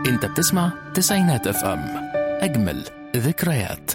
انت بتسمع تسعينات اف ام اجمل ذكريات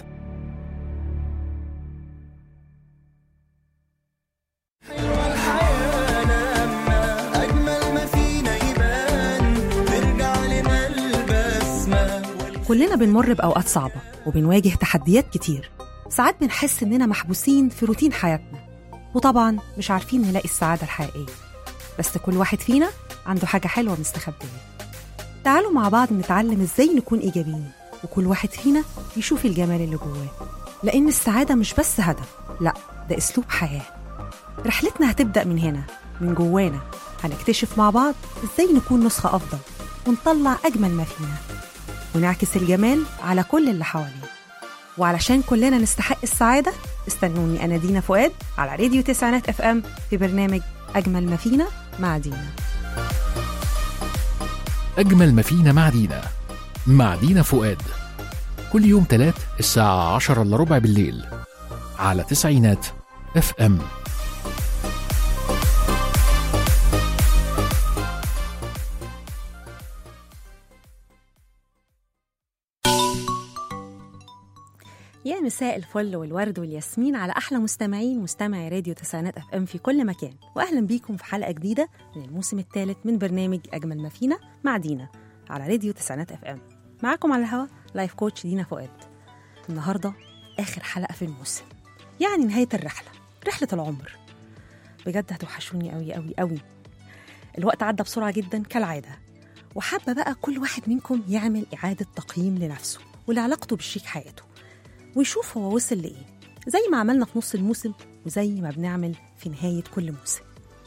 حلوة الحياة لما أجمل ما فينا يبان نرجع لنا البسمة كلنا بنمر بأوقات صعبة وبنواجه تحديات كتير ساعات بنحس إننا محبوسين في روتين حياتنا وطبعا مش عارفين نلاقي السعادة الحقيقية بس كل واحد فينا عنده حاجة حلوة مستخبية تعالوا مع بعض نتعلم إزاي نكون إيجابيين وكل واحد فينا يشوف الجمال اللي جواه لأن السعادة مش بس هدف لأ ده أسلوب حياة رحلتنا هتبدأ من هنا من جوانا هنكتشف مع بعض إزاي نكون نسخة أفضل ونطلع أجمل ما فينا ونعكس الجمال على كل اللي حوالينا وعلشان كلنا نستحق السعادة استنوني أنا دينا فؤاد على راديو تسعينات اف ام في برنامج أجمل ما فينا مع دينا أجمل ما فينا مع دينا مع دينا فؤاد كل يوم تلات الساعة عشرة إلا ربع بالليل على تسعينات اف ام يا مساء الفل والورد والياسمين على أحلى مستمعين مستمعي راديو تسعينات اف ام في كل مكان وأهلا بيكم في حلقة جديدة من الموسم الثالث من برنامج أجمل ما فينا مع دينا على راديو تسعينات اف ام معاكم على الهوا لايف كوتش دينا فؤاد النهاردة آخر حلقة في الموسم يعني نهاية الرحلة رحلة العمر بجد هتوحشوني قوي قوي قوي الوقت عدى بسرعة جدا كالعادة وحابة بقى كل واحد منكم يعمل إعادة تقييم لنفسه ولعلاقته بشريك حياته ويشوف هو وصل لإيه زي ما عملنا في نص الموسم وزي ما بنعمل في نهاية كل موسم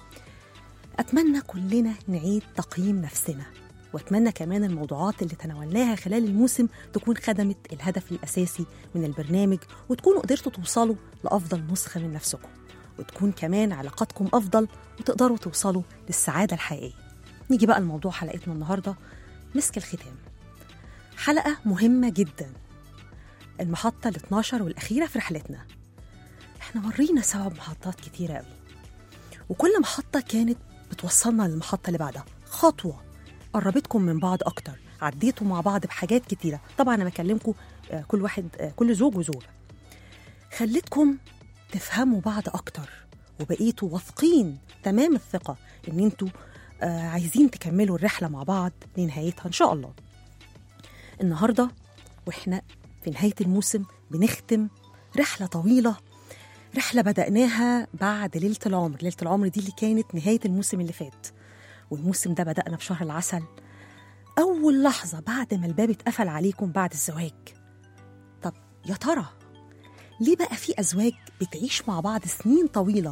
أتمنى كلنا نعيد تقييم نفسنا وأتمنى كمان الموضوعات اللي تناولناها خلال الموسم تكون خدمت الهدف الأساسي من البرنامج وتكونوا قدرتوا توصلوا لأفضل نسخة من نفسكم وتكون كمان علاقاتكم أفضل وتقدروا توصلوا للسعادة الحقيقية نيجي بقى لموضوع حلقتنا النهاردة مسك الختام حلقة مهمة جدا المحطة ال 12 والأخيرة في رحلتنا احنا مرينا سوا بمحطات كتيرة قوي وكل محطة كانت بتوصلنا للمحطة اللي بعدها خطوة قربتكم من بعض أكتر عديتوا مع بعض بحاجات كتيرة طبعا أنا بكلمكم آه، كل واحد آه، كل زوج وزوجة خلتكم تفهموا بعض أكتر وبقيتوا واثقين تمام الثقة إن انتوا آه، عايزين تكملوا الرحلة مع بعض لنهايتها إن شاء الله النهارده واحنا في نهايه الموسم بنختم رحله طويله رحله بداناها بعد ليله العمر ليله العمر دي اللي كانت نهايه الموسم اللي فات والموسم ده بدانا في شهر العسل اول لحظه بعد ما الباب اتقفل عليكم بعد الزواج طب يا ترى ليه بقى في ازواج بتعيش مع بعض سنين طويله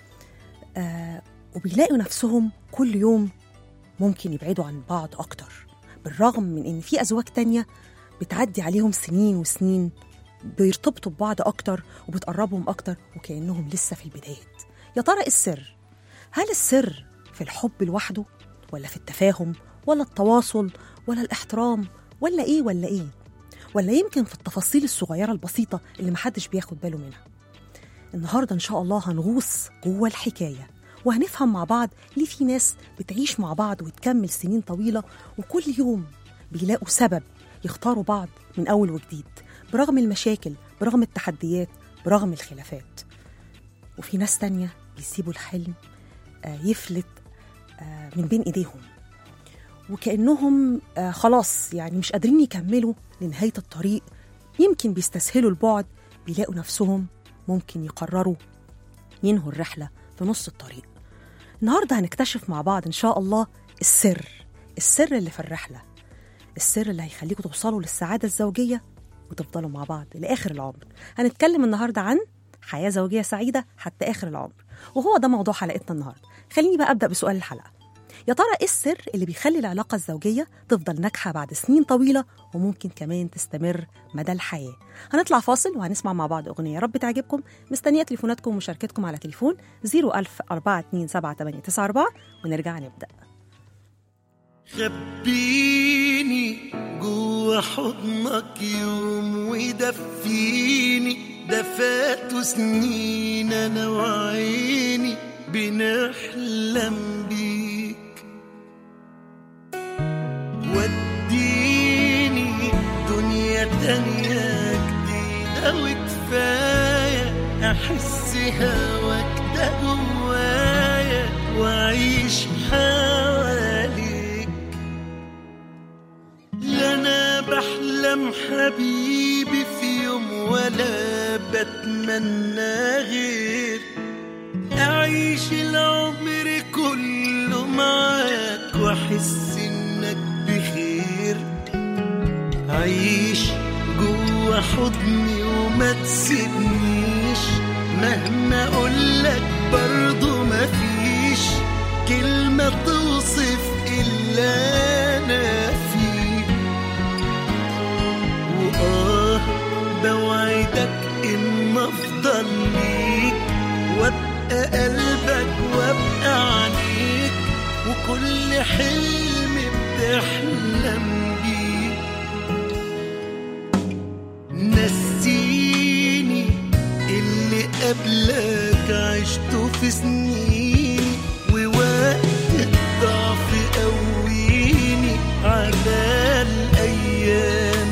آه وبيلاقوا نفسهم كل يوم ممكن يبعدوا عن بعض اكتر بالرغم من ان في ازواج تانية بتعدي عليهم سنين وسنين بيرتبطوا ببعض اكتر وبتقربهم اكتر وكانهم لسه في البدايات يا ترى إيه السر هل السر في الحب لوحده ولا في التفاهم ولا التواصل ولا الاحترام ولا ايه ولا ايه ولا يمكن في التفاصيل الصغيره البسيطه اللي محدش بياخد باله منها النهارده ان شاء الله هنغوص جوه الحكايه وهنفهم مع بعض ليه في ناس بتعيش مع بعض وتكمل سنين طويله وكل يوم بيلاقوا سبب يختاروا بعض من اول وجديد برغم المشاكل برغم التحديات برغم الخلافات وفي ناس تانية بيسيبوا الحلم آه، يفلت آه، من بين ايديهم وكانهم آه، خلاص يعني مش قادرين يكملوا لنهايه الطريق يمكن بيستسهلوا البعد بيلاقوا نفسهم ممكن يقرروا ينهوا الرحله في نص الطريق النهارده هنكتشف مع بعض ان شاء الله السر السر اللي في الرحله السر اللي هيخليكم توصلوا للسعاده الزوجيه وتفضلوا مع بعض لاخر العمر هنتكلم النهارده عن حياه زوجيه سعيده حتى اخر العمر وهو ده موضوع حلقتنا النهارده خليني بقى ابدا بسؤال الحلقه يا ترى ايه السر اللي بيخلي العلاقه الزوجيه تفضل ناجحه بعد سنين طويله وممكن كمان تستمر مدى الحياه هنطلع فاصل وهنسمع مع بعض اغنيه يا رب تعجبكم مستنيه تليفوناتكم ومشاركتكم على تليفون 01000 427 ونرجع نبدا خبيني جوا حضنك يوم ودفيني ده فاتوا سنين انا وعيني بنحلم بيك وديني تحس انك بخير عيش جوا حضني وما تسيبنيش مهما اقولك برضو مفيش كلمة توصف إلا أنا فيه وآه بوعدك إن أفضل ليك وأبقى قلبك وأبقى عليك وكل حلم بتحلم بيه نسيني اللي قبلك عشته في سنيني ووقت الضعف قويني على الأيام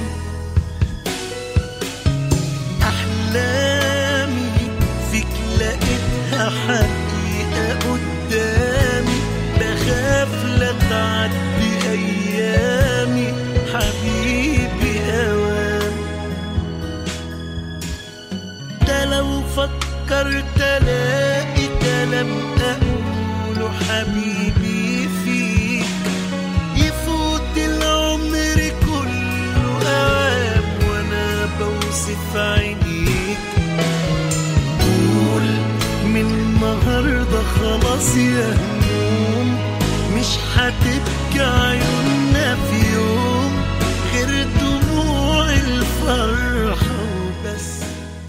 أحلامي فيك لقيتها حقيقة قدامي بخاف لا تعدي أيامي حبيبي أوام ده لو فكرت الاقي كلام اقوله حبيبي فيك يفوت العمر كله اوام وانا بوصف عينيك قول من النهارده خلاص يا هموم مش هتبكي عيوننا في يوم غير دموع الفرحه وبس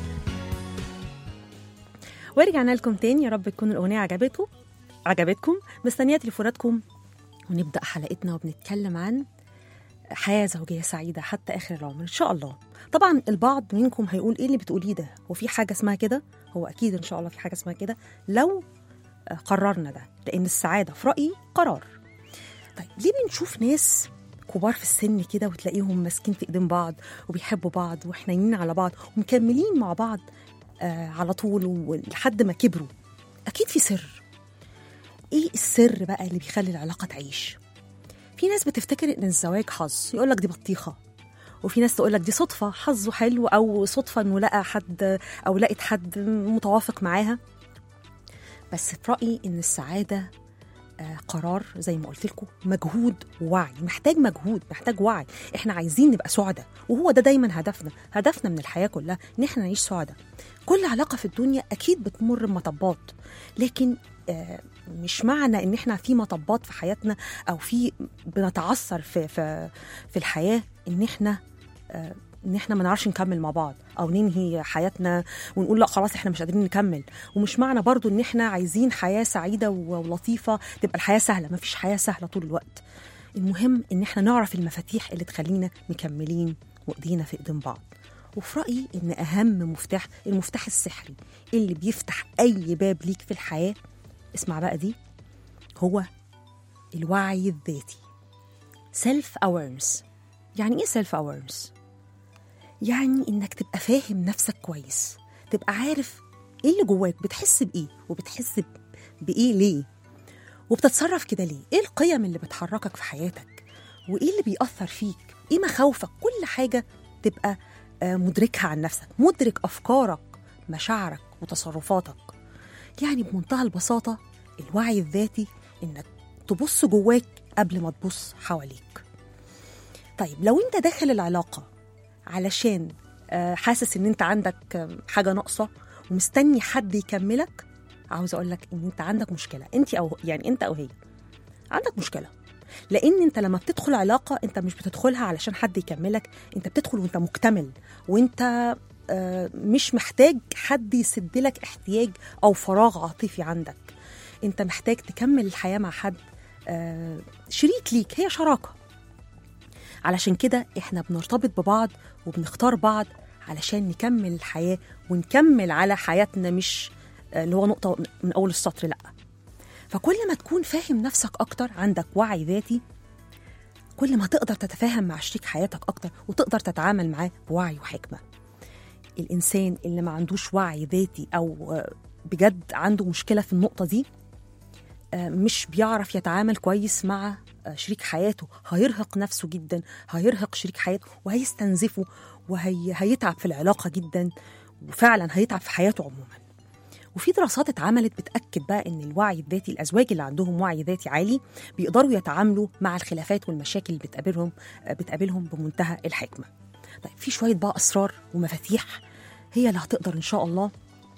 ورجعنا لكم تاني يا رب تكون الأغنية عجبتكم عجبتكم مستنية تليفوناتكم ونبدأ حلقتنا وبنتكلم عن حياة زوجية سعيدة حتى آخر العمر إن شاء الله طبعا البعض منكم هيقول إيه اللي بتقوليه ده وفي حاجة اسمها كده هو أكيد إن شاء الله في حاجة اسمها كده لو آه، قررنا ده لأن السعادة في رأيي قرار طيب ليه بنشوف ناس كبار في السن كده وتلاقيهم ماسكين في ايدين بعض وبيحبوا بعض وحنينين على بعض ومكملين مع بعض آه على طول ولحد ما كبروا اكيد في سر ايه السر بقى اللي بيخلي العلاقه تعيش في ناس بتفتكر ان الزواج حظ يقول لك دي بطيخه وفي ناس تقول لك دي صدفه حظه حلو او صدفه انه لقى حد او لقت حد متوافق معاها بس في رايي ان السعاده آه، قرار زي ما قلت لكم مجهود ووعي محتاج مجهود محتاج وعي احنا عايزين نبقى سعداء وهو ده دايما هدفنا هدفنا من الحياه كلها ان احنا نعيش سعداء كل علاقه في الدنيا اكيد بتمر بمطبات لكن آه، مش معنى ان احنا في مطبات في حياتنا او في بنتعثر في في في الحياه ان احنا آه، ان احنا ما نعرفش نكمل مع بعض او ننهي حياتنا ونقول لا خلاص احنا مش قادرين نكمل ومش معنى برضو ان احنا عايزين حياه سعيده و- ولطيفه تبقى الحياه سهله ما فيش حياه سهله طول الوقت المهم ان احنا نعرف المفاتيح اللي تخلينا مكملين وايدينا في ايدين بعض وفي رايي ان اهم مفتاح المفتاح السحري اللي بيفتح اي باب ليك في الحياه اسمع بقى دي هو الوعي الذاتي سيلف awareness يعني ايه سيلف awareness يعني انك تبقى فاهم نفسك كويس تبقى عارف ايه اللي جواك بتحس بايه وبتحس ب- بايه ليه وبتتصرف كده ليه ايه القيم اللي بتحركك في حياتك وايه اللي بيأثر فيك ايه مخاوفك كل حاجة تبقى آه، مدركها عن نفسك مدرك أفكارك مشاعرك وتصرفاتك يعني بمنتهى البساطة الوعي الذاتي إنك تبص جواك قبل ما تبص حواليك طيب لو انت داخل العلاقة علشان آه، حاسس ان انت عندك آه، حاجة ناقصة ومستني حد يكملك عاوز اقول لك ان انت عندك مشكلة انت او يعني انت او هي عندك مشكلة لان انت لما بتدخل علاقة انت مش بتدخلها علشان حد يكملك انت بتدخل وانت مكتمل وانت آه، مش محتاج حد يسد لك احتياج او فراغ عاطفي عندك انت محتاج تكمل الحياة مع حد آه، شريك ليك هي شراكة علشان كده احنا بنرتبط ببعض وبنختار بعض علشان نكمل الحياة ونكمل على حياتنا مش آه، اللي هو نقطة من أول السطر لأ فكل ما تكون فاهم نفسك أكتر عندك وعي ذاتي كل ما تقدر تتفاهم مع شريك حياتك أكتر وتقدر تتعامل معاه بوعي وحكمة الإنسان اللي ما عندوش وعي ذاتي أو آه، بجد عنده مشكلة في النقطة دي آه، مش بيعرف يتعامل كويس مع آه، شريك حياته هيرهق نفسه جدا هيرهق شريك حياته وهيستنزفه وهيتعب في العلاقة جدا وفعلا هيتعب في حياته عموما وفي دراسات اتعملت بتاكد بقى ان الوعي الذاتي الازواج اللي عندهم وعي ذاتي عالي بيقدروا يتعاملوا مع الخلافات والمشاكل اللي بتقابلهم بتقابلهم بمنتهى الحكمه طيب في شويه بقى اسرار ومفاتيح هي اللي هتقدر ان شاء الله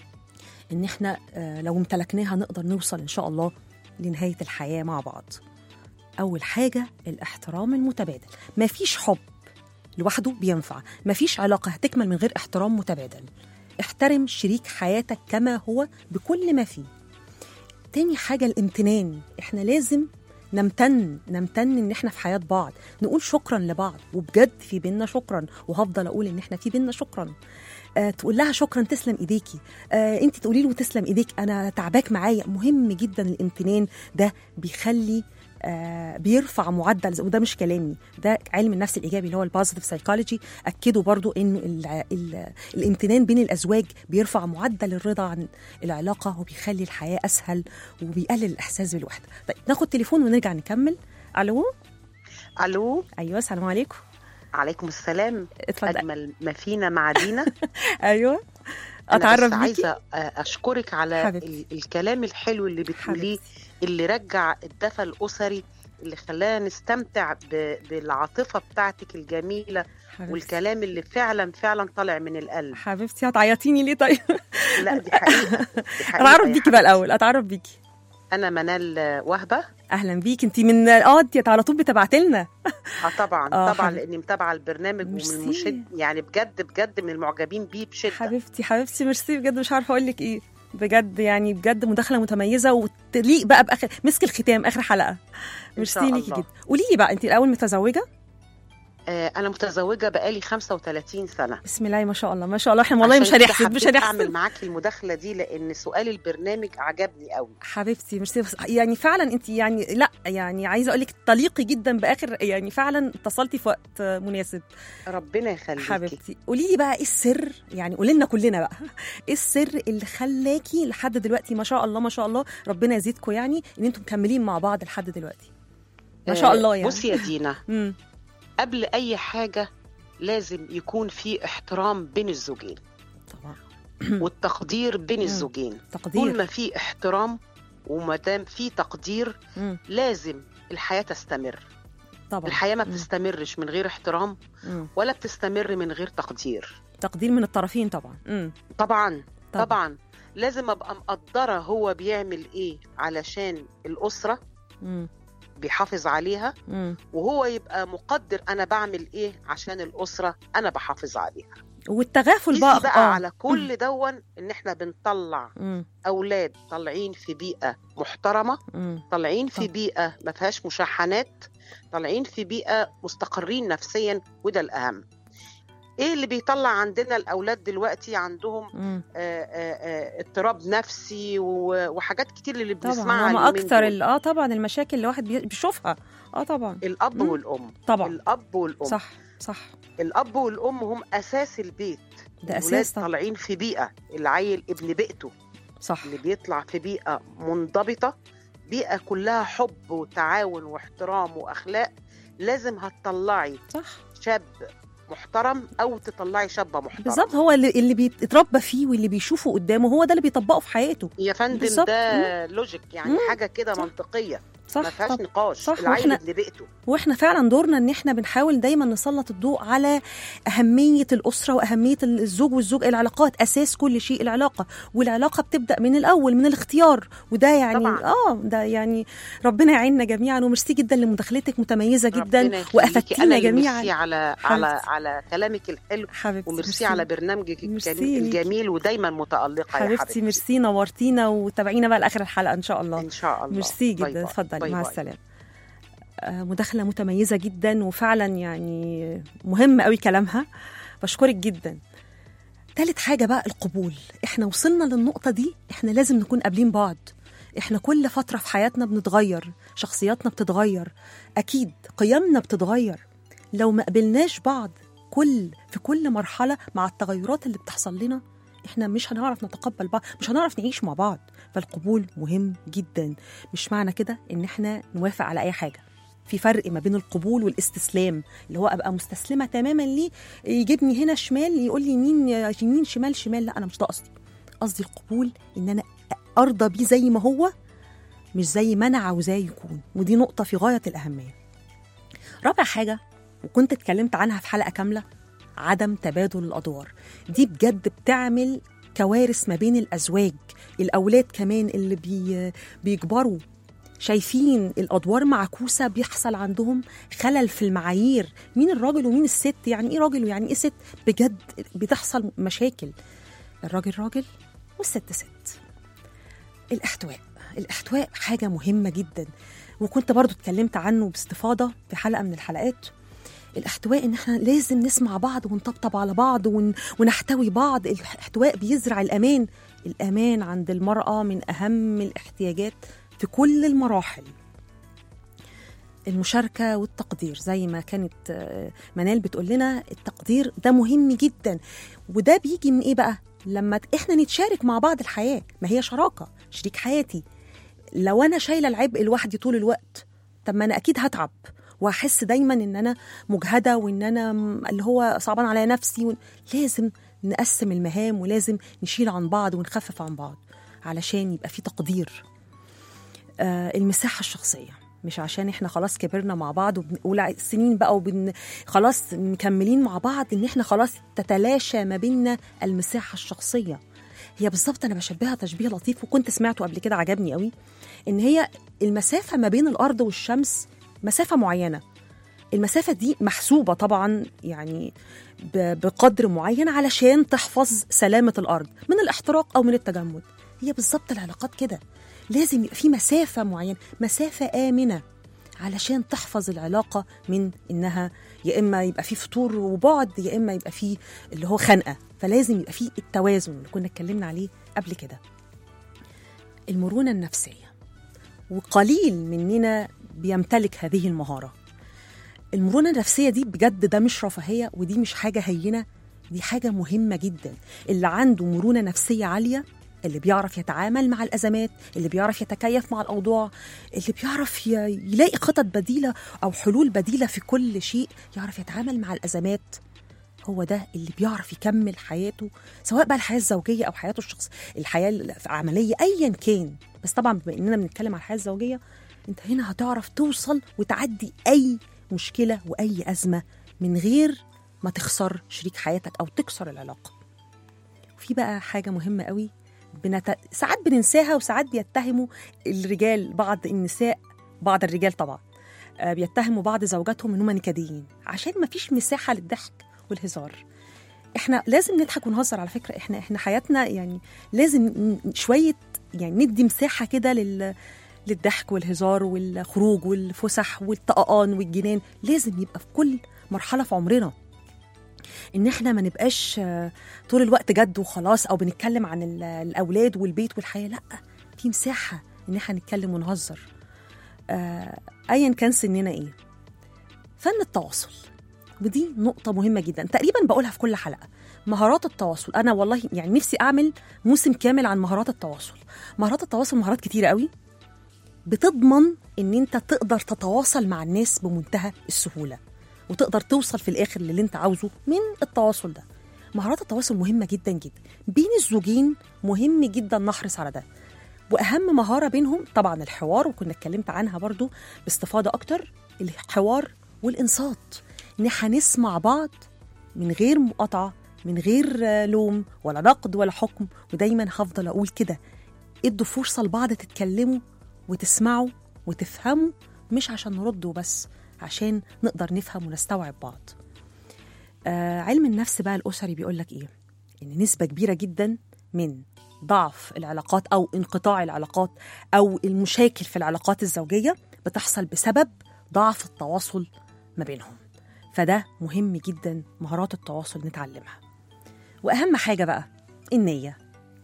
ان احنا آه، لو امتلكناها نقدر نوصل ان شاء الله لنهايه الحياه مع بعض اول حاجه الاحترام المتبادل مفيش حب لوحده بينفع مفيش علاقه هتكمل من غير احترام متبادل احترم شريك حياتك كما هو بكل ما فيه تاني حاجه الامتنان احنا لازم نمتن نمتن ان احنا في حياه بعض نقول شكرا لبعض وبجد في بينا شكرا وهفضل اقول ان احنا في بينا شكرا آه تقول لها شكرا تسلم ايديكي آه انت تقولي له تسلم ايديك انا تعباك معايا مهم جدا الامتنان ده بيخلي آه بيرفع معدل وده مش كلامي ده علم النفس الايجابي اللي هو البوزيتيف سايكولوجي اكدوا برضو انه ال ال الامتنان بين الازواج بيرفع معدل الرضا عن العلاقه وبيخلي الحياه اسهل وبيقلل الاحساس بالوحده طيب ناخد تليفون ونرجع نكمل الو الو ايوه السلام عليكم عليكم السلام اتفضل اجمل ما فينا مع دينا ايوه أنا اتعرف بس بيكي عايزه اشكرك على حبيبتي. ال- الكلام الحلو اللي بتقوليه حبيبتي اللي رجع الدفى الاسري اللي خلانا نستمتع ب- بالعاطفه بتاعتك الجميله حبيبتي والكلام اللي فعلا فعلا طالع من القلب حبيبتي هتعيطيني ليه طيب لا دي حقيقه دي حقيقة اتعرف يا بيكي بقى حبيبتي. الاول اتعرف بيكي انا منال وهبه اهلا بيكي انت من اه انت على طول بتبعتي لنا اه طبعا آه، طبعا حبيبتي. لاني متابعه البرنامج ميرسي. ومن المشد يعني بجد بجد من المعجبين بيه بشده حبيبتي حبيبتي ميرسي بجد مش عارفه اقول لك ايه بجد يعني بجد مداخله متميزه وتليق بقى باخر مسك الختام اخر حلقه ميرسي شاء ليكي الله. جدا قولي لي بقى انت الاول متزوجه آه انا متزوجه بقالي 35 سنه بسم الله ما شاء الله ما شاء الله احنا والله مش عشان كده هنحسد مش حبيت اعمل هنحسد معاكي المداخله دي لان سؤال البرنامج عجبني قوي حبيبتي ميرسي بس يعني فعلا انت يعني لا يعني عايزه اقول لك تليقي جدا باخر يعني فعلا اتصلتي في وقت مناسب ربنا يخليكي حبيبتي قولي لي بقى ايه السر يعني قولي لنا كلنا بقى ايه السر اللي خلاكي لحد دلوقتي ما شاء الله ما شاء الله ربنا يزيدكم يعني ان انتم مكملين مع بعض لحد دلوقتي ما شاء آه، الله يعني بصي يا دينا امم قبل اي حاجه لازم يكون في احترام بين الزوجين طبعا والتقدير بين مم. الزوجين طول تقدير ما في احترام وما دام في تقدير مم. لازم الحياه تستمر طبعا الحياه ما مم. بتستمرش من غير احترام مم. ولا بتستمر من غير تقدير تقدير من الطرفين طبعا امم طبعا طبعا. طبعا لازم ابقى مقدره هو بيعمل ايه علشان الاسره امم بيحافظ عليها امم وهو يبقى مقدر انا بعمل ايه عشان الاسره انا بحافظ عليها والتغافل قيسي بقى, بقى آه. على كل دون ان احنا بنطلع مم. اولاد طالعين في بيئه محترمه مم. طالعين في طبعا. بيئه ما فيهاش مشاحنات طالعين في بيئه مستقرين نفسيا وده الاهم ايه اللي بيطلع عندنا الاولاد دلوقتي عندهم مم. آه، آه، آه، اضطراب نفسي و- وحاجات كتير اللي طبعا بنسمعها هما اليومين اكتر دول. ال- اه طبعا المشاكل اللي الواحد بي- بيشوفها اه طبعا الاب مم. والام طبعا الاب والام صح صح الاب والام هم اساس البيت ده الولاد اساس طبعا طالعين في بيئه العيل ابن بيئته صح اللي بيطلع في بيئه منضبطه بيئه كلها حب وتعاون واحترام واخلاق لازم هتطلعي صح شاب محترم او تطلعي شابه محترمه بالظبط هو اللي, اللي بيتربى فيه واللي بيشوفه قدامه هو ده اللي بيطبقه في حياته يا فندم بالظبط. ده لوجيك يعني مم. حاجه كده صح. منطقيه صح ما فيهاش طب. نقاش صح، العيل وإحنا- ابن بيئته واحنا فعلا دورنا ان احنا بنحاول دايما نسلط الضوء على اهميه الاسره واهميه الزوج والزوج العلاقات اساس كل شيء العلاقه والعلاقه بتبدا من الاول من الاختيار وده يعني طبعاً. اه ده يعني ربنا يعيننا جميعا وميرسي جدا لمداخلتك متميزه ربنا جدا يخليكي. وافدتينا أنا اللي جميعا ميرسي على على حبيبتي. على كلامك الحلو حبيبتي وميرسي على برنامجك ميرسي الجميل, ليكي. الجميل ودايما متالقه يا حبيبتي حبيبتي ميرسي نورتينا وتابعينا بقى لاخر الحلقه ان شاء الله ان شاء الله ميرسي باي جدا باي. اتفضلي باي مع باي. السلامه آه، مداخله متميزه جدا وفعلا يعني مهم قوي كلامها بشكرك جدا تالت حاجه بقى القبول احنا وصلنا للنقطه دي احنا لازم نكون قابلين بعض احنا كل فتره في حياتنا بنتغير شخصياتنا بتتغير اكيد قيمنا بتتغير لو ما قبلناش بعض كل في كل مرحله مع التغيرات اللي بتحصل لنا احنا مش هنعرف نتقبل بعض مش هنعرف نعيش مع بعض فالقبول مهم جدا مش معنى كده ان احنا نوافق على اي حاجه في فرق ما بين القبول والاستسلام اللي هو ابقى مستسلمه تماما ليه يجيبني هنا شمال يقول لي يمين يمين شمال شمال لا انا مش ده قصدي قصدي القبول ان انا ارضى بيه زي ما هو مش زي ما انا عاوزاه يكون ودي نقطه في غايه الاهميه رابع حاجه وكنت اتكلمت عنها في حلقه كامله عدم تبادل الادوار دي بجد بتعمل كوارث ما بين الازواج الاولاد كمان اللي بي بيكبروا شايفين الادوار معكوسه بيحصل عندهم خلل في المعايير مين الراجل ومين الست يعني ايه راجل ويعني ايه ست بجد بتحصل مشاكل الراجل راجل والست ست الاحتواء الاحتواء حاجه مهمه جدا وكنت برضو اتكلمت عنه باستفاضه في حلقه من الحلقات الاحتواء ان احنا لازم نسمع بعض ونطبطب على بعض ون... ونحتوي بعض الاحتواء بيزرع الامان الامان عند المراه من اهم الاحتياجات في كل المراحل المشاركة والتقدير زي ما كانت آه، منال بتقول لنا التقدير ده مهم جدا وده بيجي من ايه بقى لما ت- احنا نتشارك مع بعض الحياة ما هي شراكة شريك حياتي لو انا شايلة العبء لوحدي طول الوقت طب ما انا اكيد هتعب واحس دايما ان انا مجهده وان انا م- اللي هو صعبان على نفسي ون... لازم نقسم المهام ولازم نشيل عن بعض ونخفف عن بعض علشان يبقى في تقدير آه المساحه الشخصيه مش عشان احنا خلاص كبرنا مع بعض وبنقول سنين بقى وبن خلاص مكملين مع بعض ان احنا خلاص تتلاشى ما بيننا المساحه الشخصيه هي بالظبط انا بشبهها تشبيه لطيف وكنت سمعته قبل كده عجبني قوي ان هي المسافه ما بين الارض والشمس مسافه معينه المسافه دي محسوبه طبعا يعني ب- بقدر معين علشان تحفظ سلامه الارض من الاحتراق او من التجمد هي بالظبط العلاقات كده لازم يبقى في مسافه معينه مسافه امنه علشان تحفظ العلاقه من انها يا اما يبقى في فتور وبعد يا اما يبقى في اللي هو خنقه فلازم يبقى في التوازن اللي كنا اتكلمنا عليه قبل كده المرونه النفسيه وقليل مننا بيمتلك هذه المهاره المرونه النفسيه دي بجد ده مش رفاهيه ودي مش حاجه هينه دي حاجه مهمه جدا اللي عنده مرونه نفسيه عاليه اللي بيعرف يتعامل مع الازمات اللي بيعرف يتكيف مع الاوضاع اللي بيعرف ي- يلاقي خطط بديله او حلول بديله في كل شيء يعرف يتعامل مع الازمات هو ده اللي بيعرف يكمل حياته سواء بقى الحياه الزوجيه او حياته الشخص الحياه العمليه ايا كان بس طبعا بما اننا بنتكلم على الحياه الزوجيه انت هنا هتعرف توصل وتعدي اي مشكله واي ازمه من غير ما تخسر شريك حياتك او تكسر العلاقه في بقى حاجه مهمه قوي بنت... ساعات بننساها وساعات بيتهموا الرجال بعض النساء بعض الرجال طبعا آه، بيتهموا بعض زوجاتهم انهم نكديين عشان ما فيش مساحه للضحك والهزار احنا لازم نضحك ونهزر على فكره احنا احنا حياتنا يعني لازم ن- شويه يعني ندي مساحه كده لل للضحك والهزار والخروج والفسح والطقطان والجنان لازم يبقى في كل مرحله في عمرنا ان احنا ما نبقاش آه، طول الوقت جد وخلاص او بنتكلم عن ال- الاولاد والبيت والحياه لا في مساحه ان احنا نتكلم ونهزر آه، ايا كان سننا ايه فن التواصل ودي نقطة مهمة جدا تقريبا بقولها في كل حلقة مهارات التواصل أنا والله يعني نفسي أعمل موسم كامل عن مهارات التواصل مهارات التواصل مهارات كتيرة قوي بتضمن ان انت تقدر تتواصل مع الناس بمنتهى السهوله وتقدر توصل في الاخر للي انت عاوزه من التواصل ده مهارات التواصل مهمه جدا جدا بين الزوجين مهم جدا نحرص على ده واهم مهاره بينهم طبعا الحوار وكنا اتكلمت عنها برضو باستفاضه اكتر الحوار والانصات ان احنا نسمع بعض من غير مقاطعه من غير آه، لوم ولا نقد ولا حكم ودايما هفضل اقول كده ادوا فرصه لبعض تتكلموا وتسمعوا وتفهموا مش عشان نرد وبس عشان نقدر نفهم ونستوعب بعض آه علم النفس بقى الأسري بيقول لك إيه إن نسبة كبيرة جدا من ضعف العلاقات أو انقطاع العلاقات أو المشاكل في العلاقات الزوجية بتحصل بسبب ضعف التواصل ما بينهم فده مهم جدا مهارات التواصل نتعلمها وأهم حاجة بقى النية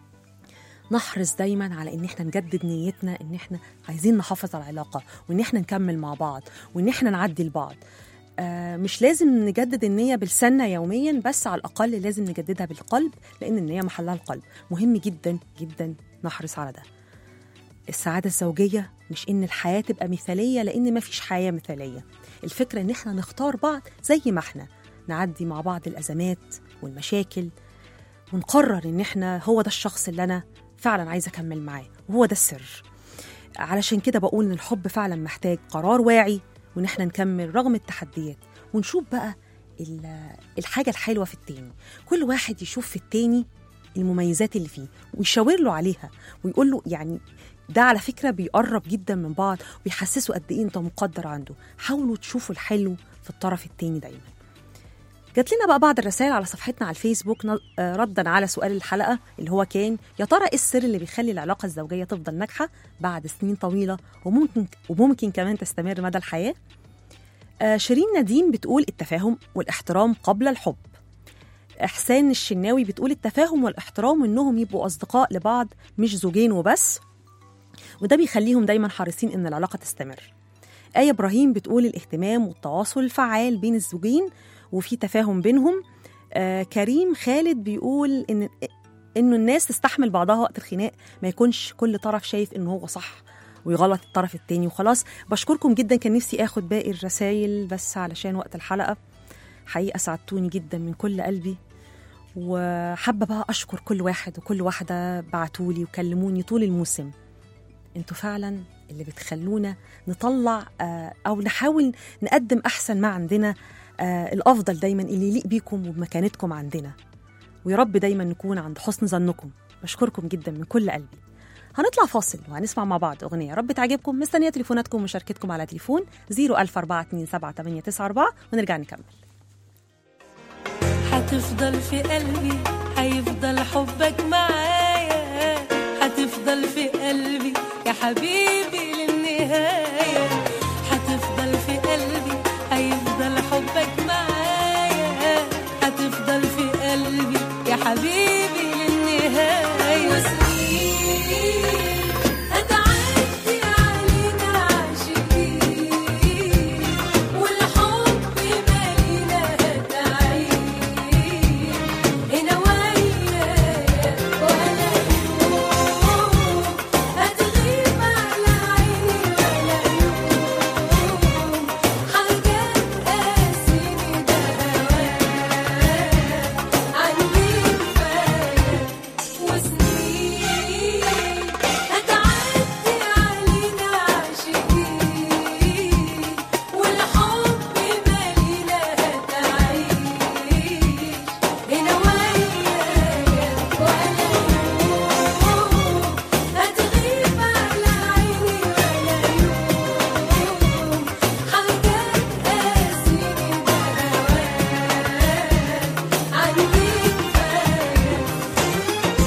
نحرص دايما على ان احنا نجدد نيتنا ان احنا عايزين نحافظ على العلاقه وان احنا نكمل مع بعض وان احنا نعدي لبعض آه مش لازم نجدد النيه بلساننا يوميا بس على الاقل لازم نجددها بالقلب لان النيه محلها القلب مهم جدا جدا نحرص على ده السعاده الزوجيه مش ان الحياه تبقى مثاليه لان مفيش حياه مثاليه الفكره ان احنا نختار بعض زي ما احنا نعدي مع بعض الازمات والمشاكل ونقرر ان احنا هو ده الشخص اللي انا فعلا عايزه اكمل معاه وهو ده السر علشان كده بقول ان الحب فعلا محتاج قرار واعي وان احنا نكمل رغم التحديات ونشوف بقى ال- الحاجه الحلوه في التاني كل واحد يشوف في التاني المميزات اللي فيه ويشاور له عليها ويقول له يعني ده على فكره بيقرب جدا من بعض ويحسسه قد ايه انت مقدر عنده حاولوا تشوفوا الحلو في الطرف التاني دايما جات لنا بقى بعض الرسائل على صفحتنا على الفيسبوك ن- آه، ردا على سؤال الحلقه اللي هو كان يا ترى ايه السر اللي بيخلي العلاقه الزوجيه تفضل ناجحه بعد سنين طويله وممكن وممكن كمان تستمر مدى الحياه آه، شيرين نديم بتقول التفاهم والاحترام قبل الحب احسان الشناوي بتقول التفاهم والاحترام وانهم يبقوا اصدقاء لبعض مش زوجين وبس وده بيخليهم دايما حريصين ان العلاقه تستمر آية إبراهيم بتقول الاهتمام والتواصل الفعال بين الزوجين وفي تفاهم بينهم آه كريم خالد بيقول إن إنه الناس تستحمل بعضها وقت الخناق ما يكونش كل طرف شايف إنه هو صح ويغلط الطرف التاني وخلاص بشكركم جدا كان نفسي آخد باقي الرسايل بس علشان وقت الحلقة حقيقة سعدتوني جدا من كل قلبي وحابة بقى أشكر كل واحد وكل واحدة بعتولي وكلموني طول الموسم انتوا فعلا اللي بتخلونا نطلع آه، او نحاول نقدم احسن ما عندنا آه، الافضل دايما اللي يليق بيكم وبمكانتكم عندنا ويا رب دايما نكون عند حسن ظنكم بشكركم جدا من كل قلبي هنطلع فاصل وهنسمع مع بعض اغنيه يا رب تعجبكم مستنيه تليفوناتكم ومشاركتكم على تليفون 004277894 ونرجع نكمل هتفضل في قلبي هيفضل حبك معايا هتفضل في قلبي يا حبيبي للنهاية هتفضل في قلبي هيفضل حبك معايا هتفضل في قلبي يا حبيبي للنهاية وسنين هتعدي علينا عاشقين والحب مالينا هتعيش هنا ويايا ولا يوم هتغيب على عيني ولا يوم حاجات قاسيني ده هواك عندي كفاية وسنين هتعدي علينا عاشقين والحب مالينا هتعيش هنا ويايا ولا يوم هتغيب على عيني ولا يوم حاجات قاسيني ده هواك عندي كفاية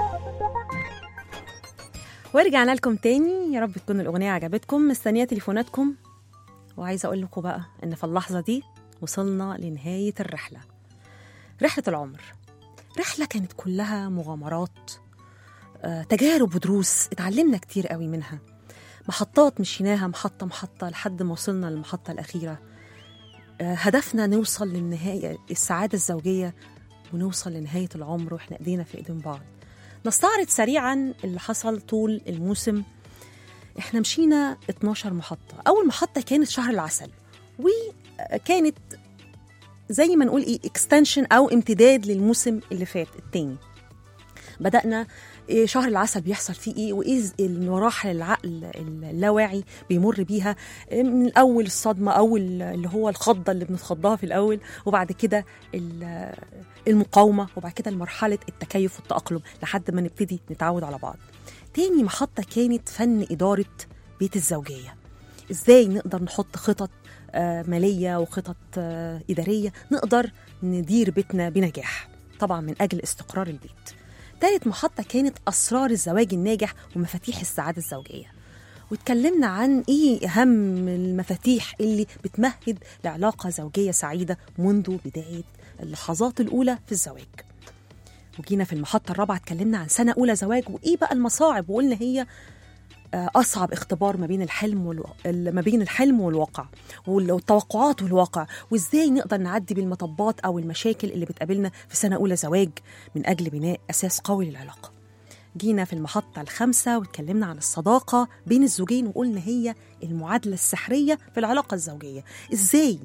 ورجعنا لكم تاني يا رب تكون الأغنية عجبتكم مستنية تليفوناتكم وعايزة أقول لكم بقى إن في اللحظة دي وصلنا لنهاية الرحلة رحلة العمر رحلة كانت كلها مغامرات آه، تجارب ودروس اتعلمنا كتير قوي منها محطات مشيناها محطة محطة لحد ما وصلنا للمحطة الأخيرة آه، هدفنا نوصل للنهاية السعادة الزوجية ونوصل لنهاية العمر وإحنا إيدينا في إيدين بعض نستعرض سريعا اللي حصل طول الموسم احنا مشينا 12 محطة أول محطة كانت شهر العسل وكانت زي ما نقول ايه اكستنشن او امتداد للموسم اللي فات التاني بدأنا إيه شهر العسل بيحصل فيه ايه وايه المراحل العقل اللاواعي بيمر بيها إيه من الاول الصدمه او ال- اللي هو الخضه اللي بنتخضها في الاول وبعد كده ال- المقاومه وبعد كده مرحله التكيف والتاقلم لحد ما نبتدي نتعود على بعض تاني محطه كانت فن اداره بيت الزوجيه ازاي نقدر نحط خطط آه، ماليه وخطط آه، اداريه نقدر ندير بيتنا بنجاح طبعا من اجل استقرار البيت تالت محطة كانت أسرار الزواج الناجح ومفاتيح السعادة الزوجية واتكلمنا عن ايه اهم المفاتيح اللي بتمهد لعلاقة زوجية سعيدة منذ بداية اللحظات الأولى في الزواج وجينا في المحطة الرابعة اتكلمنا عن سنة أولى زواج وإيه بقى المصاعب وقلنا هي آه، أصعب اختبار ما بين الحلم والو... ال- ما بين الحلم والواقع وال- والتوقعات والواقع وإزاي نقدر نعدي بالمطبات أو المشاكل اللي بتقابلنا في سنة أولى زواج من أجل بناء أساس قوي للعلاقة جينا في المحطة الخامسة واتكلمنا عن الصداقة بين الزوجين وقلنا هي المعادلة السحرية في العلاقة الزوجية إزاي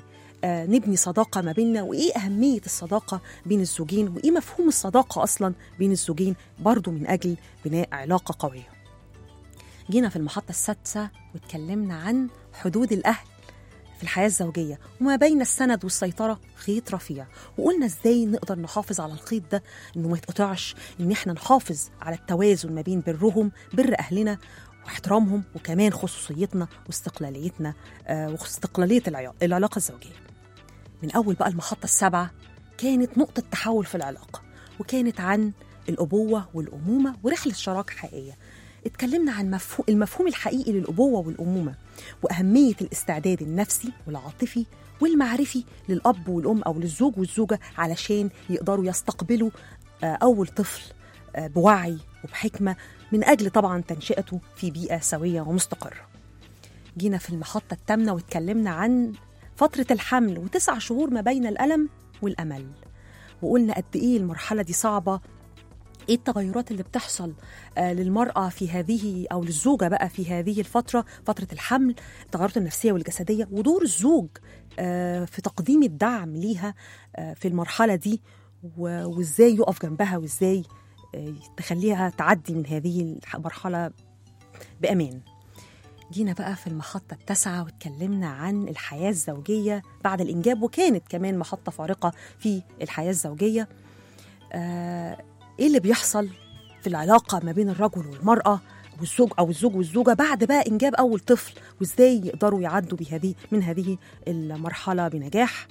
آه، نبني صداقة ما بيننا وإيه أهمية الصداقة بين الزوجين وإيه مفهوم الصداقة أصلا بين الزوجين برضو من أجل بناء علاقة قوية جينا في المحطة السادسة واتكلمنا عن حدود الأهل في الحياة الزوجية وما بين السند والسيطرة خيط رفيع وقلنا ازاي نقدر نحافظ على الخيط ده انه ما يتقطعش ان احنا نحافظ على التوازن ما بين برهم بر اهلنا واحترامهم وكمان خصوصيتنا واستقلاليتنا آه واستقلالية العيا- العلاقة الزوجية من أول بقى المحطة السابعة كانت نقطة تحول في العلاقة وكانت عن الأبوة والأمومة ورحلة شراكة حقيقية اتكلمنا عن مفهوم المفهوم الحقيقي للأبوة والأمومة وأهمية الاستعداد النفسي والعاطفي والمعرفي للأب والأم أو للزوج والزوجة علشان يقدروا يستقبلوا آه، أول طفل آه، بوعي وبحكمة من أجل طبعا تنشئته في بيئة سوية ومستقرة جينا في المحطة الثامنة واتكلمنا عن فترة الحمل وتسع شهور ما بين الألم والأمل وقلنا قد إيه المرحلة دي صعبة ايه التغيرات اللي بتحصل آه للمرأة في هذه أو للزوجة بقى في هذه الفترة فترة الحمل التغيرات النفسية والجسدية ودور الزوج آه في تقديم الدعم ليها آه في المرحلة دي و- وإزاي يقف جنبها وإزاي آه تخليها تعدي من هذه المرحلة بأمان جينا بقى في المحطة التاسعة واتكلمنا عن الحياة الزوجية بعد الإنجاب وكانت كمان محطة فارقة في الحياة الزوجية آه إيه اللي بيحصل في العلاقة ما بين الرجل والمرأة والزوج أو الزوج والزوجة بعد بقى إنجاب أول طفل وإزاي يقدروا يعدوا بهذه من هذه المرحلة بنجاح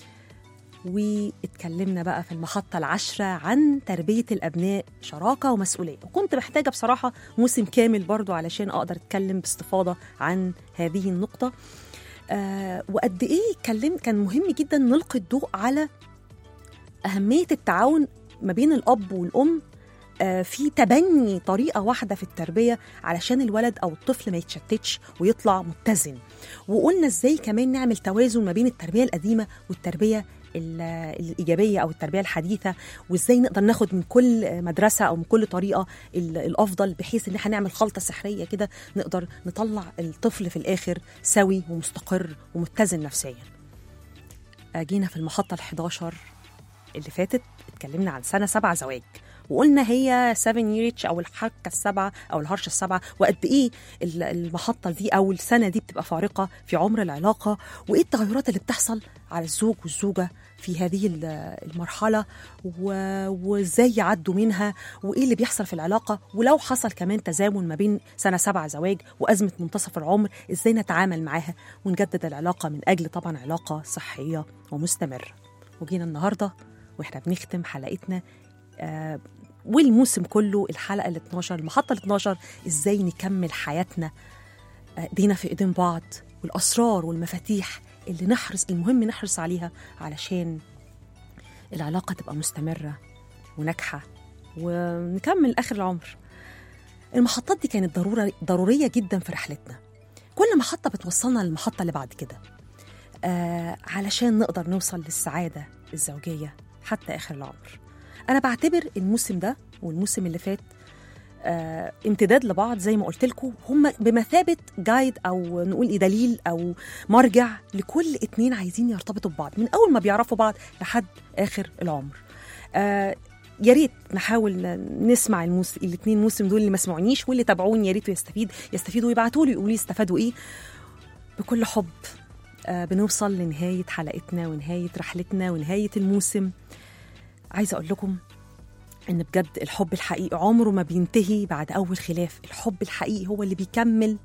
واتكلمنا بقى في المحطة العاشرة عن تربية الأبناء شراكة ومسؤولية وكنت محتاجة بصراحة موسم كامل برضو علشان أقدر أتكلم باستفاضة عن هذه النقطة آه وقد إيه اتكلمت كان مهم جدا نلقي الضوء على أهمية التعاون ما بين الأب والأم آه، في تبني طريقة واحدة في التربية علشان الولد أو الطفل ما يتشتتش ويطلع متزن وقلنا إزاي كمان نعمل توازن ما بين التربية القديمة والتربية ال- الإيجابية أو التربية الحديثة وإزاي نقدر ناخد من كل مدرسة أو من كل طريقة ال- الأفضل بحيث إن احنا نعمل خلطة سحرية كده نقدر نطلع الطفل في الآخر سوي ومستقر ومتزن نفسيا جينا في المحطة ال11 اللي فاتت اتكلمنا عن سنة سبع زواج وقلنا هي 7 ييرتش او الحركه السبعه او الهرشه السبعه وقد ايه ال- المحطه دي او السنه دي بتبقى فارقه في عمر العلاقه وايه التغيرات اللي بتحصل على الزوج والزوجه في هذه ال- المرحله و- وازاي يعدوا منها وايه اللي بيحصل في العلاقه ولو حصل كمان تزامن ما بين سنه سبعه زواج وازمه منتصف العمر ازاي نتعامل معاها ونجدد العلاقه من اجل طبعا علاقه صحيه ومستمره وجينا النهارده واحنا بنختم حلقتنا آه والموسم كله الحلقه ال 12 المحطه ال 12 ازاي نكمل حياتنا آه، ايدينا في ايدين بعض والاسرار والمفاتيح اللي نحرص المهم نحرص عليها علشان العلاقه تبقى مستمره وناجحه ونكمل اخر العمر المحطات دي كانت ضروره ضروريه جدا في رحلتنا كل محطه بتوصلنا للمحطه اللي بعد كده آه علشان نقدر نوصل للسعاده الزوجيه حتى اخر العمر انا بعتبر الموسم ده والموسم اللي فات آه امتداد لبعض زي ما قلت لكم هم بمثابه جايد او نقول إيه دليل او مرجع لكل اتنين عايزين يرتبطوا ببعض من اول ما بيعرفوا بعض لحد اخر العمر آه يا ريت نحاول نسمع الموس... الاثنين موسم دول اللي ما سمعونيش واللي تابعوني يا ريت يستفيد يستفيدوا ويبعتوا لي يقولوا لي استفادوا ايه بكل حب آه بنوصل لنهايه حلقتنا ونهايه رحلتنا ونهايه الموسم عايزه اقول لكم ان بجد الحب الحقيقي عمره ما بينتهي بعد اول خلاف الحب الحقيقي هو اللي بيكمل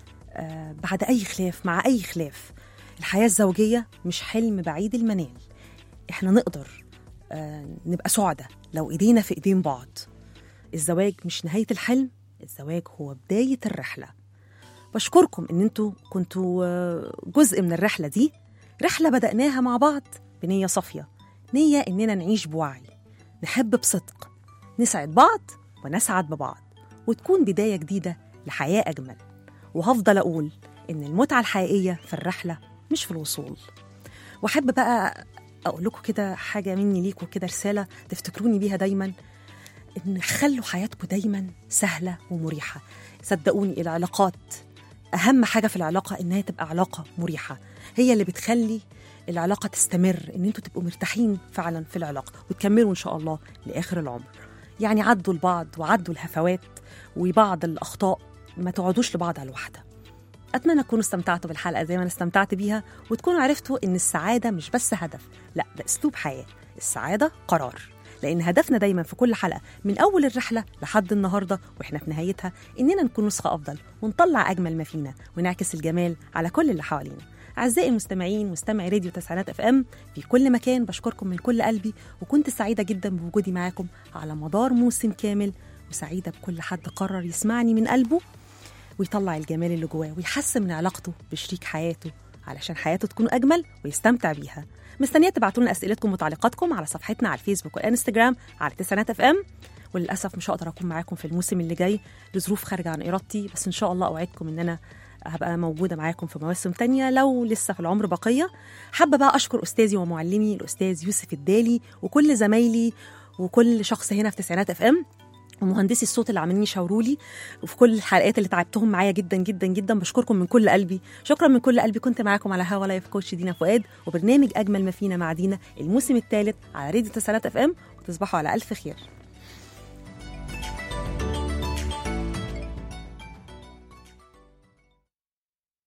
آه بعد اي خلاف مع اي خلاف الحياه الزوجيه مش حلم بعيد المنال احنا نقدر آه نبقى سعداء لو ايدينا في ايدين بعض الزواج مش نهايه الحلم الزواج هو بدايه الرحله بشكركم ان انتوا كنتوا آه، جزء من الرحله دي رحله بداناها مع بعض بنيه صافيه نيه اننا نعيش بوعي نحب بصدق نسعد بعض ونسعد ببعض وتكون بدايه جديده لحياه اجمل وهفضل اقول ان المتعه الحقيقيه في الرحله مش في الوصول واحب بقى اقول لكم كده حاجه مني ليكم كده رساله تفتكروني بيها دايما ان خلوا حياتكم دايما سهله ومريحه صدقوني العلاقات اهم حاجه في العلاقه انها تبقى علاقه مريحه هي اللي بتخلي العلاقه تستمر ان انتوا تبقوا مرتاحين فعلا في العلاقه وتكملوا ان شاء الله لاخر العمر يعني عدوا لبعض وعدوا الهفوات وبعض الاخطاء ما تقعدوش لبعض على الواحده اتمنى تكونوا استمتعتوا بالحلقه زي ما انا استمتعت بيها وتكونوا عرفتوا ان السعاده مش بس هدف لا ده اسلوب حياه السعاده قرار لان هدفنا دايما في كل حلقه من اول الرحله لحد النهارده واحنا في نهايتها اننا نكون نسخه افضل ونطلع اجمل ما فينا ونعكس الجمال على كل اللي حوالينا اعزائي المستمعين مستمعي راديو تسعينات اف ام في كل مكان بشكركم من كل قلبي وكنت سعيده جدا بوجودي معاكم على مدار موسم كامل وسعيده بكل حد قرر يسمعني من قلبه ويطلع الجمال اللي جواه ويحسن من علاقته بشريك حياته علشان حياته تكون اجمل ويستمتع بيها مستنيه تبعتوا لنا اسئلتكم وتعليقاتكم على صفحتنا على الفيسبوك والانستجرام على تسعينات اف ام وللاسف مش هقدر اكون معاكم في الموسم اللي جاي لظروف خارجه عن ارادتي بس ان شاء الله اوعدكم ان انا هبقى موجودة معاكم في مواسم تانية لو لسه في العمر بقية حابة بقى أشكر أستاذي ومعلمي الأستاذ يوسف الدالي وكل زمايلي وكل شخص هنا في تسعينات اف ام ومهندسي الصوت اللي عاملين يشاوروا لي وفي كل الحلقات اللي تعبتهم معايا جدا جدا جدا بشكركم من كل قلبي شكرا من كل قلبي كنت معاكم على هوا لايف كوتش دينا فؤاد وبرنامج اجمل ما فينا مع دينا الموسم الثالث على راديو تسعينات اف ام وتصبحوا على الف خير